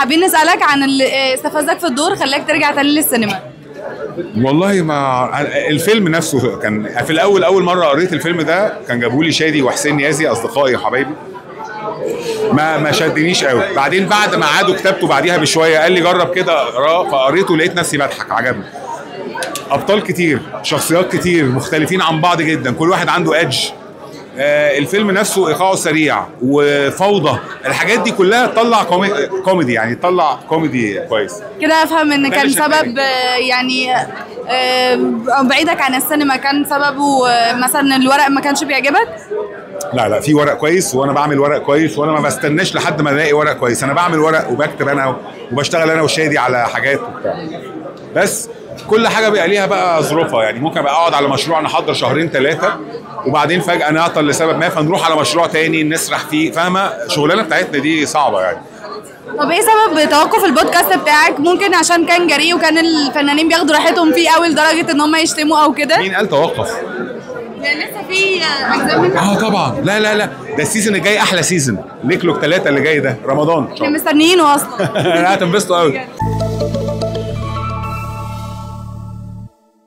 حابين نسالك عن اللي استفزك في الدور خلاك ترجع تاني للسينما والله ما الفيلم نفسه كان في الاول اول مره قريت الفيلم ده كان جابوا لي شادي وحسين نيازي اصدقائي وحبايبي ما ما شدنيش قوي بعدين بعد ما عادوا كتابته بعديها بشويه قال لي جرب كده اقراه فقريته لقيت نفسي بضحك عجبني ابطال كتير شخصيات كتير مختلفين عن بعض جدا كل واحد عنده ادج آه الفيلم نفسه ايقاعه سريع وفوضى الحاجات دي كلها تطلع كومي- كوميدي يعني تطلع كوميدي كويس كده افهم ان ده كان اللي شدني. سبب آه، يعني آه، بعيدك عن السينما كان سببه آه، مثلا الورق ما كانش بيعجبك لا لا في ورق كويس وانا بعمل ورق كويس وانا ما بستناش لحد ما الاقي ورق كويس انا بعمل ورق وبكتب انا وبشتغل انا وشادي على حاجات وبتاع بس كل حاجه بيبقى ليها بقى ظروفها يعني ممكن ابقى اقعد على مشروع نحضر شهرين ثلاثه وبعدين فجاه نعطل لسبب ما فنروح على مشروع تاني نسرح فيه فاهمه الشغلانه بتاعتنا دي صعبه يعني طب ايه سبب توقف البودكاست بتاعك ممكن عشان كان جريء وكان الفنانين بياخدوا راحتهم فيه قوي لدرجه ان هم يشتموا او كده مين قال توقف يعني لسه في آه، اجزاء منه اه طبعا لا لا لا ده السيزون الجاي احلى سيزون ليكلوك ثلاثه اللي جاي ده رمضان ان شاء احنا الله مستنيينه اصلا لا هتنبسطوا قوي